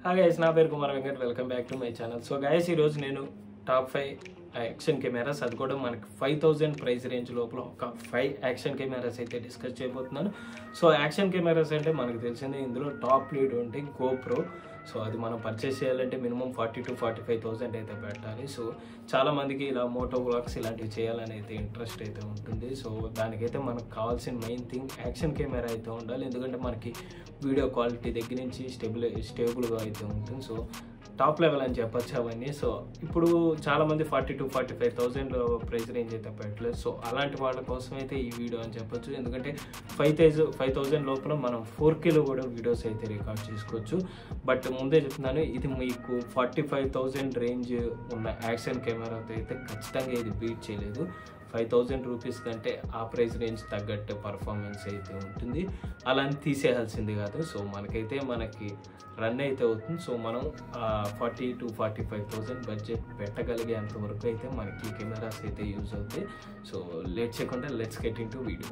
hi guys నా పేరు Kumar Venkat welcome back to my channel so guys ఈరోజు నేను టాప్ ఫైవ్ యాక్షన్ కెమెరాస్ అది కూడా మనకి ఫైవ్ థౌజండ్ ప్రైస్ రేంజ్ లోపల ఒక ఫైవ్ యాక్షన్ కెమెరాస్ అయితే డిస్కస్ చేయబోతున్నాను సో యాక్షన్ కెమెరాస్ అంటే మనకు తెలిసిందే ఇందులో టాప్ లీడ్ ఉంటే గోప్రో సో అది మనం పర్చేస్ చేయాలంటే minimum forty two forty five thousand అయితే పెట్టాలి సో చాలా మందికి ఇలా మోటో బ్లాగ్స్ ఇలాంటివి చేయాలని అయితే ఇంట్రెస్ట్ అయితే ఉంటుంది సో దానికైతే మనకు కావాల్సిన మెయిన్ థింగ్ యాక్షన్ కెమెరా అయితే ఉండాలి ఎందుకంటే మనకి వీడియో క్వాలిటీ దగ్గర నుంచి స్టేబుల్ స్టేబుల్గా అయితే ఉంటుంది సో టాప్ లెవెల్ అని చెప్పొచ్చు అవన్నీ సో ఇప్పుడు చాలా మంది forty two forty five thousand price range అయితే పెట్టలేదు సో అలాంటి వాళ్ళ కోసం అయితే ఈ వీడియో అని చెప్పొచ్చు ఎందుకంటే ఫైవ్ థౌజండ్ ఫైవ్ థౌసండ్ లోపల మనం ఫోర్ కేలో కూడా వీడియోస్ అయితే రికార్డ్ చేసుకోవచ్చు బట్ ముందే చెప్తున్నాను ఇది మీకు ఫార్టీ ఫైవ్ థౌసండ్ రేంజ్ ఉన్న యాక్షన్ కెమెరాతో అయితే ఖచ్చితంగా ఇది బీట్ చేయలేదు ఫైవ్ థౌజండ్ రూపీస్ కంటే ఆ ప్రైస్ రేంజ్ తగ్గట్టు పర్ఫార్మెన్స్ అయితే ఉంటుంది అలా అని తీసేయాల్సింది కాదు సో మనకైతే మనకి రన్ అయితే అవుతుంది సో మనం forty two forty five thousand budget పెట్టగలిగేంత వరకు అయితే మనకి కెమెరాస్ అయితే యూజ్ అవుతాయి సో లేట్ చేయకుండా let's get into video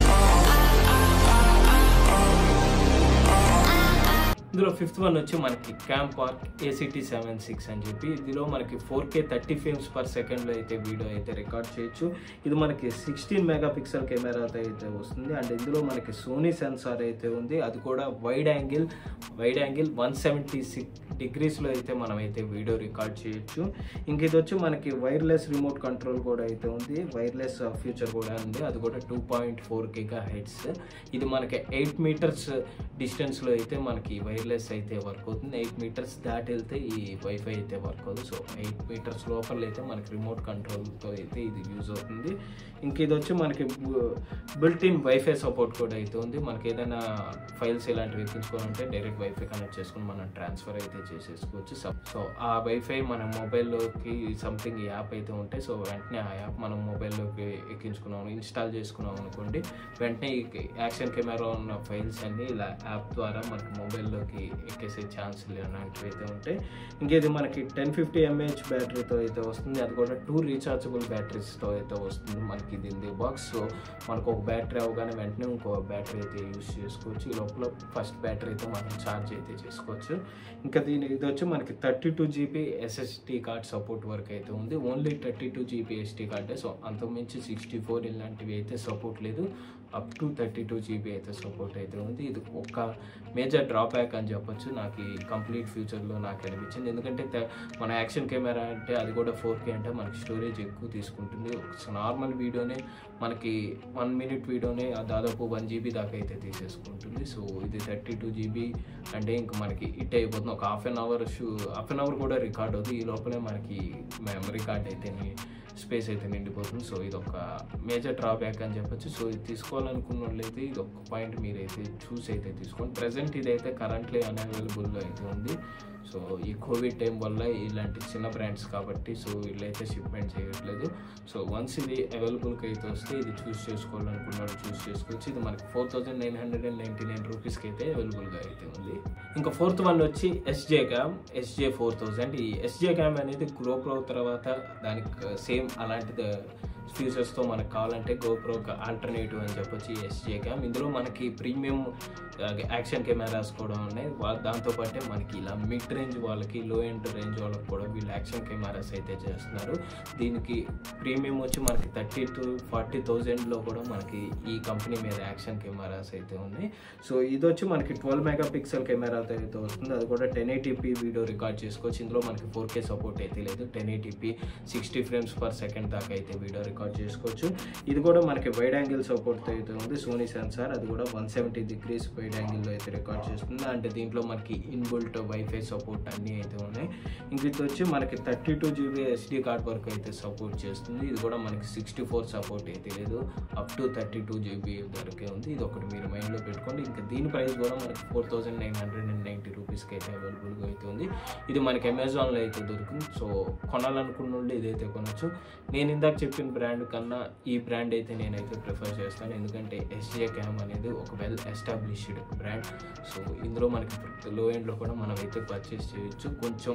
ఇందులో ఫిఫ్త్ వన్ వచ్చి మనకి Campark ACT seven six అని చెప్పి ఇందులో మనకి four K thirty frames per సెకండ్లో అయితే వీడియో అయితే రికార్డ్ చేయొచ్చు ఇది మనకి సిక్స్టీన్ మెగా పిక్సెల్ కెమెరాతో అయితే వస్తుంది అండ్ ఇందులో మనకి సోనీ సెన్సార్ అయితే ఉంది అది కూడా wide angle wide angle one seventy six డిగ్రీస్లో అయితే మనం అయితే వీడియో రికార్డ్ చేయొచ్చు ఇంక ఇది వచ్చి మనకి వైర్లెస్ రిమోట్ కంట్రోల్ కూడా అయితే ఉంది వైర్లెస్ ఫ్యూచర్ కూడా ఉంది అది కూడా two point four gigahertz ఇది మనకి ఎయిట్ మీటర్స్ డిస్టెన్స్లో అయితే మనకి వైర్లెస్ అయితే వర్క్ అవుతుంది ఎయిట్ మీటర్స్ దాటి వెళ్తే ఈ వైఫై అయితే వర్క్ అవుతుంది సో ఎయిట్ మీటర్స్ లోపల అయితే మనకి రిమోట్ కంట్రోల్తో అయితే ఇది యూజ్ అవుతుంది ఇంక ఇది వచ్చి మనకి బిల్ట్ ఇన్ వైఫై సపోర్ట్ కూడా అయితే ఉంది మనకి ఏదైనా ఫైల్స్ ఇలాంటివి ఎక్కించుకోవాలంటే డైరెక్ట్ వైఫై కనెక్ట్ చేసుకుని మనం ట్రాన్స్ఫర్ అయితే చేసేసుకోవచ్చు సో ఆ వైఫై మన మొబైల్లోకి సంథింగ్ యాప్ అయితే ఉంటే సో వెంటనే ఆ యాప్ మనం మొబైల్లోకి ఎక్కించుకున్నాం ఇన్స్టాల్ చేసుకున్నాం అనుకోండి వెంటనే ఈ యాక్షన్ కెమెరా ఉన్న ఫైల్స్ అన్ని ఇలా యాప్ ద్వారా మనకి మొబైల్లోకి ఎక్కేసే ఛాన్స్ ఇలాంటివి అయితే ఉంటాయి ఇంకేది మనకి టెన్ ఫిఫ్టీ ఎంఏహెచ్ బ్యాటరీతో అయితే వస్తుంది అది కూడా టూ రీఛార్జబుల్ బ్యాటరీస్తో అయితే వస్తుంది మనకి ఇది బాక్స్ సో మనకు ఒక బ్యాటరీ అవగానే వెంటనే ఇంకో బ్యాటరీ అయితే యూస్ చేసుకోవచ్చు ఈ లోపల ఫస్ట్ బ్యాటరీతో మనం ఛార్జ్ అయితే చేసుకోవచ్చు ఇంకా దీని ఇది వచ్చి మనకి thirty two GB SD card support వరకు అయితే ఉంది only thirty two GB SD కార్డే సో అంతకుమించి సిక్స్టీ ఫోర్ ఇలాంటివి అయితే సపోర్ట్ లేదు up to thirty two GB అయితే సపోర్ట్ అయితే ఉంది ఇది ఒక మేజర్ డ్రాబ్యాక్ అని చెప్పొచ్చు నాకు ఈ కంప్లీట్ ఫ్యూచర్లో నాకు అనిపించింది ఎందుకంటే త- మన యాక్షన్ కెమెరా అంటే అది కూడా ఫోర్ కే అంటే మనకి స్టోరేజ్ ఎక్కువ తీసుకుంటుంది నార్మల్ వీడియోనే మనకి వన్ మినిట్ వీడియోనే ఆ దాదాపు వన్ జీబీ దాకా అయితే తీసేసుకుంటుంది సో ఇది థర్టీ టూ జీబీ అంటే ఇంక మనకి ఇట్ అయిపోతుంది ఒక హాఫ్ అన్ అవర్ షూ హాఫ్ అన్ అవర్ కూడా రికార్డ్ అవుతుంది ఈ లోపలే మనకి మెమరీ కార్డ్ అయితే స్పేస్ అయితే నిండిపోతుంది సో ఇది ఒక మేజర్ డ్రాబ్యాక్ అని చెప్పొచ్చు సో ఇది తీసుకోవాలనుకున్న వాళ్ళైతే ఇది ఒక పాయింట్ మీరైతే చూసి అయితే తీసుకోండి ప్రజెంట్ ఇదైతే కరెంట్లీ అన్అవైలబుల్లో అయితే ఉంది సో ఈ కోవిడ్ టైం వల్ల ఇలాంటి చిన్న బ్రాండ్స్ కాబట్టి సో వీళ్ళైతే షిప్మెంట్ చేయట్లేదు సో వన్స్ ఇది అవైలబుల్కి అయితే వస్తే ఇది చూస్ చేసుకోవాలనుకున్నాడు చూస్ చేసుకోవచ్చు ఇది మనకి four thousand nine hundred and ninety nine రూపీస్కి అయితే అవైలబుల్గా అయితే ఉంది ఇంకా ఫోర్త్ వన్ వచ్చి SJCAM SJ four thousand ఈ ఎస్జే క్యామ్ అనేది గ్రోప్రో తర్వాత దానికి సేమ్ అలాంటిది ఫీచర్స్తో మనకు కావాలంటే గోప్రో ఆల్టర్నేటివ్ అని చెప్పొచ్చు ఈ ఎస్జే క్యామ్ ఇందులో మనకి ప్రీమియం యాక్షన్ కెమెరాస్ కూడా ఉన్నాయి వా- దాంతోపాటే మనకి ఇలా మిడ్ రేంజ్ వాళ్ళకి లో ఎండ్ రేంజ్ వాళ్ళకి కూడా వీళ్ళు యాక్షన్ కెమెరాస్ అయితే చేస్తున్నారు దీనికి ప్రీమియం వచ్చి మనకి థర్టీ టు ఫార్టీ థౌజండ్లో కూడా మనకి ఈ కంపెనీ మీద యాక్షన్ కెమెరాస్ అయితే ఉన్నాయి సో ఇది వచ్చి మనకి ట్వెల్వ్ మెగా పిక్సెల్ కెమెరాతో అయితే వస్తుంది అది కూడా టెన్ ఎయిటీపీ వీడియో రికార్డ్ చేసుకోవచ్చు ఇందులో మనకి ఫోర్ కే సపోర్ట్ అయితే లేదు ten eighty P sixty frames per second దాకా అయితే వీడియో రికార్డ్ చేసుకోవచ్చు ఇది కూడా మనకి వైడ్ యాంగిల్ సపోర్ట్తో అయితే ఉంది సోనీ సెన్సార్ అది కూడా వన్ సెవెంటీ డిగ్రీస్ వైడ్ యాంగిల్లో అయితే రికార్డ్ చేస్తుంది అంటే దీంట్లో మనకి ఇన్బుల్ట్ వైఫై సపోర్ట్ అన్నీ అయితే ఉన్నాయి ఇంక ఇది వచ్చి మనకి thirty two GB SD card వరకు అయితే సపోర్ట్ చేస్తుంది ఇది కూడా మనకి సిక్స్టీ ఫోర్ సపోర్ట్ అయితే లేదు up to thirty two GB వరకే ఉంది ఇది ఒకటి మీరు మైండ్లో పెట్టుకోండి ఇంకా దీని ప్రైస్ కూడా మనకి four thousand nine hundred and ninety రూపీస్కి అయితే అవైలబుల్గా అయితే ఉంది ఇది మనకి అమెజాన్లో అయితే దొరుకుతుంది సో కొనాలనుకున్న వాళ్ళు ఇదైతే కొనొచ్చు నేను ఇందాక చెప్పిన బ్రాండ్ కన్నా ఈ బ్రాండ్ అయితే నేనైతే ప్రిఫర్ చేస్తాను ఎందుకంటే ఎస్జే క్యామ్ అనేది ఒక వెల్ ఎస్టాబ్లిష్డ్ బ్రాండ్ సో ఇందులో మనకి లో ఎండ్లో కూడా మనం అయితే పర్చేస్ చేయొచ్చు కొంచెం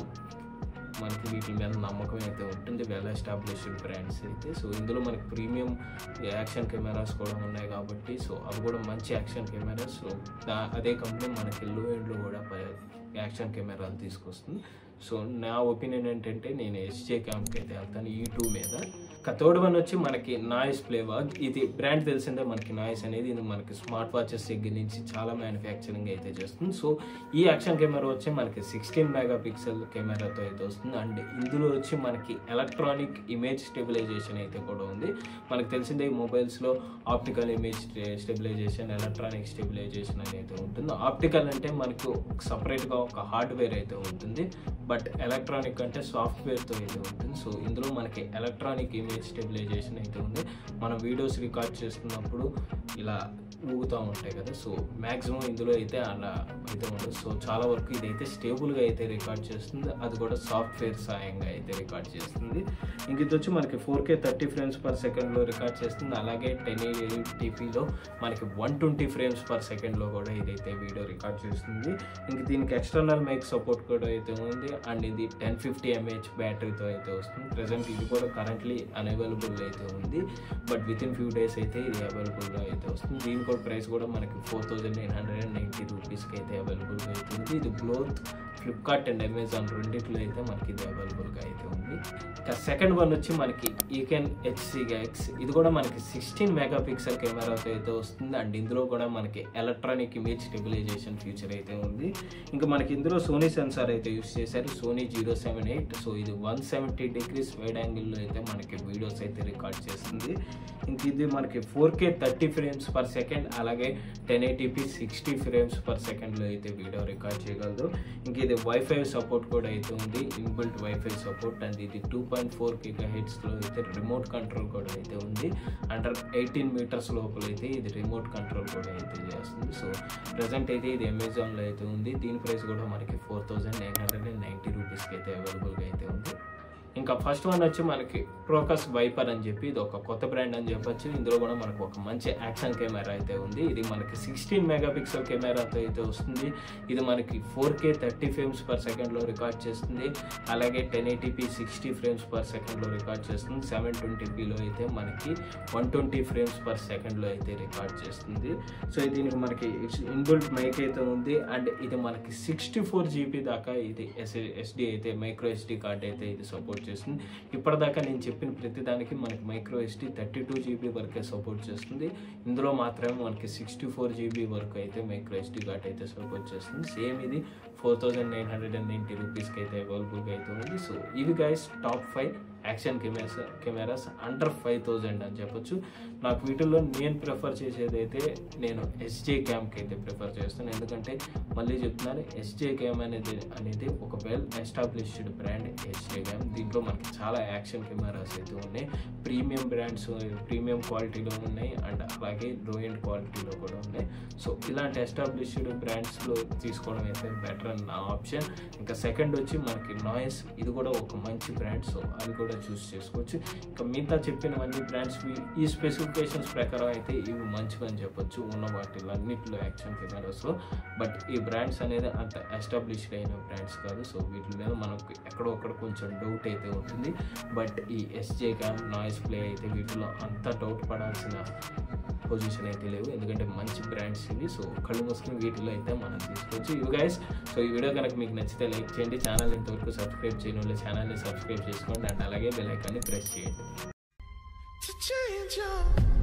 మనకి వీటి మీద నమ్మకం అయితే ఉంటుంది వెల్ ఎస్టాబ్లిష్డ్ బ్రాండ్స్ అయితే సో ఇందులో మనకి ప్రీమియం యాక్షన్ కెమెరాస్ కూడా ఉన్నాయి కాబట్టి సో అవి కూడా మంచి యాక్షన్ కెమెరాస్ సో దా- అదే కంపెనీ మనకి లో ఎండ్లో కూడా యాక్షన్ కెమెరాలు తీసుకొస్తుంది సో నా ఒపీనియన్ ఏంటంటే నేను ఎస్జే క్యాంప్కి అయితే వెళ్తాను ఈ టూ మీద థర్డ్ వన్ వచ్చి మనకి నాయిస్ ప్లేవాగ్ ఇది బ్రాండ్ తెలిసిందే మనకి నాయిస్ అనేది ఇది మనకి స్మార్ట్ వాచెస్ దగ్గర నుంచి చాలా మ్యానుఫ్యాక్చరింగ్ అయితే చేస్తుంది సో ఈ యాక్షన్ కెమెరా వచ్చి మనకి సిక్స్టీన్ మెగా పిక్సెల్ కెమెరాతో అయితే వస్తుంది అండ్ ఇందులో వచ్చి మనకి ఎలక్ట్రానిక్ ఇమేజ్ స్టెబిలైజేషన్ అయితే కూడా ఉంది మనకు తెలిసిందే ఈ మొబైల్స్లో optical image stabilisation electronic stabilisation అనేది ఉంటుంది ఆప్టికల్ అంటే మనకు సపరేట్గా ఒక హార్డ్వేర్ అయితే ఉంటుంది బట్ ఎలక్ట్రానిక్ అంటే సాఫ్ట్వేర్తో అయితే ఉంటుంది సో ఇందులో మనకి ఎలక్ట్రానిక్ ఇమేజ్ స్టెబిలైజేషన్ అయితే ఉంది మనం వీడియోస్ రికార్డ్ చేస్తున్నప్పుడు ఇలా ఊగుతూ ఉంటాయి కదా సో మ్యాక్సిమం ఇందులో అయితే అలా అయితే ఉండదు సో చాలా వరకు ఇదైతే స్టేబుల్గా అయితే రికార్డ్ చేస్తుంది అది కూడా సాఫ్ట్వేర్ సాయంగా అయితే రికార్డ్ చేస్తుంది ఇంక ఇది వచ్చి మనకి four K thirty frames per సెకండ్లో రికార్డ్ చేస్తుంది అలాగే టెన్ టీపీలో మనకి వన్ ట్వంటీ ఫ్రేమ్స్ పర్ సెకండ్లో కూడా ఇదైతే వీడియో రికార్డ్ చేస్తుంది ఇంక దీనికి ఎక్స్టర్నల్ మైక్ సపోర్ట్ కూడా అయితే ఉంది అండ్ ఇది టెన్ ఫిఫ్టీ ఎంఏహెచ్ బ్యాటరీతో అయితే వస్తుంది ప్రజెంట్ ఇది కూడా కరెంట్లీ అన్అవైలబుల్ అయితే ఉంది but within few days అయితే ఇది అవైలబుల్గా అయితే వస్తుంది దీని కూడా ప్రైస్ కూడా మనకి four thousand nine hundred and ninety రూపీస్కి అయితే అవైలబుల్గా అయితే ఉంది ఇది గ్లోత్ ఫ్లిప్కార్ట్ అండ్ అమెజాన్ రెండిట్లో అయితే మనకి ఇది అవైలబుల్గా అయితే ఉంది ఇంకా సెకండ్ వన్ వచ్చి మనకి ఈకెన్ హెచ్సి ఎక్స్ ఇది కూడా మనకి సిక్స్టీన్ మెగా పిక్సెల్ కెమెరాతో అయితే వస్తుంది అండ్ ఇందులో కూడా మనకి ఎలక్ట్రానిక్ ఇమేజ్ స్టెబిలైజేషన్ ఫీచర్ అయితే ఉంది ఇంకా మనకి ఇందులో సోనీ సెన్సార్ అయితే యూస్ చేశారు Sony zero seven eight so ఇది వన్ సెవెంటీ డిగ్రీస్ వైడ్ యాంగిల్లో అయితే మనకి వీడియోస్ అయితే రికార్డ్ చేస్తుంది ఇంక ఇది మనకి four K thirty frames per second అలాగే ten eighty P sixty frames per సెకండ్లో అయితే వీడియో రికార్డ్ చేయగలదు ఇంక ఇది వైఫై సపోర్ట్ కూడా అయితే ఉంది ఇన్బిల్ట్ వైఫై సపోర్ట్ అండ్ ఇది టూ పాయింట్ ఫోర్ గిగా హెడ్స్లో అయితే రిమోట్ కంట్రోల్ కూడా అయితే ఉంది అండర్ ఎయిటీన్ మీటర్స్ లోపల అయితే ఇది రిమోట్ కంట్రోల్ కూడా అయితే చేస్తుంది సో ప్రజెంట్ అయితే ఇది అమెజాన్లో అయితే ఉంది దీని ప్రైస్ కూడా మనకి four thousand nine hundred and ninety రూపీస్కి అయితే అవైలబుల్గా అయితే ఉంది ఇంకా ఫస్ట్ వన్ వచ్చి మనకి ప్రోకస్ వైపర్ అని చెప్పి ఇది ఒక కొత్త బ్రాండ్ అని చెప్పొచ్చు ఇందులో కూడా మనకు ఒక మంచి యాక్షన్ కెమెరా అయితే ఉంది ఇది మనకి సిక్స్టీన్ మెగా పిక్సెల్ కెమెరాతో అయితే వస్తుంది ఇది మనకి four K thirty frames per సెకండ్లో రికార్డ్ చేస్తుంది అలాగే ten eighty P sixty frames per సెకండ్లో రికార్డ్ చేస్తుంది సెవెన్ ట్వంటీపీలో అయితే మనకి వన్ ట్వంటీ ఫ్రేమ్స్ పర్ సెకండ్లో అయితే రికార్డ్ చేస్తుంది సో దీనికి మనకి ఇన్బుల్ట్ మైక్ అయితే ఉంది అండ్ ఇది మనకి సిక్స్టీ ఫోర్ జీబీ దాకా ఇది ఎస్ ఎస్డి అయితే మైక్రో ఎస్డి కార్డ్ అయితే ఇది సపోర్ట్ చేస్తుంది ఇప్పటిదాకా నేను చెప్పిన ప్రతి దానికి మనకి micro SD thirty two GB వరకే సపోర్ట్ చేస్తుంది ఇందులో మాత్రమే మనకి సిక్స్టీ ఫోర్ జీబీ వరకు అయితే మైక్రో ఎస్డి కార్డ్ అయితే సపోర్ట్ చేస్తుంది సేమ్ ఇది four thousand nine hundred and ninety రూపీస్కి అయితే అవైలబుల్గా అయితే ఉంది సో ఇవి guys top five action cameras cameras under five thousand అని చెప్పొచ్చు నాకు వీటిల్లో నేను ప్రిఫర్ చేసేది అయితే నేను ఎస్జే క్యామ్కి అయితే ప్రిఫర్ చేస్తాను ఎందుకంటే మళ్ళీ చెప్తున్నాను ఎస్జే క్యామ్ అనేది అనేది ఒక well established brand SJCAM దీంట్లో మనకి చాలా యాక్షన్ కెమెరాస్ అయితే ఉన్నాయి ప్రీమియం బ్రాండ్స్ ప్రీమియం క్వాలిటీలో ఉన్నాయి అండ్ అలాగే లో ఎండ్ క్వాలిటీలో కూడా ఉన్నాయి సో ఇలాంటి ఎస్టాబ్లిష్డ్ బ్రాండ్స్లో తీసుకోవడం అయితే బెటర్ అని నా ఆప్షన్ ఇంకా సెకండ్ వచ్చి మనకి నాయిస్ ఇది కూడా ఒక మంచి బ్రాండ్ సో అది కూడా చూస్ చేసుకోవచ్చు ఇంకా మిగతా చెప్పినవన్నీ బ్రాండ్స్ ఈ స్పెసిఫికేషన్స్ ప్రకారం అయితే ఇవి మంచివి అని చెప్పొచ్చు ఉన్న వాటిలో అన్నింటిలో యాక్షన్ కెమెరాస్లో బట్ ఈ బ్రాండ్స్ అనేది అంత ఎస్టాబ్లిష్డ్ అయిన బ్రాండ్స్ కాదు సో వీటి మీద మనకు ఎక్కడో ఒక్కడ కొంచెం డౌట్ అయితే ఉంటుంది బట్ ఈ ఎస్జే క్యామ్ నాయిస్ ప్లే అయితే వీటిలో అంత డౌట్ పడాల్సిన పొజిషన్ అయితే లేవు ఎందుకంటే మంచి బ్రాండ్స్ ఇవి సో కళ్ళు మూసుకుని వీటిలో అయితే మనం తీసుకోవచ్చు ఇవి గైస్ సో ఈ వీడియో కనుక మీకు నచ్చితే లైక్ చేయండి ఛానల్ ఇంతవరకు సబ్స్క్రైబ్ చేయడం వాళ్ళు ఛానల్ని సబ్స్క్రైబ్ చేసుకోండి అండ్ అలాగే బెల్ ఐకాన్ని ప్రెస్ చేయండి to change your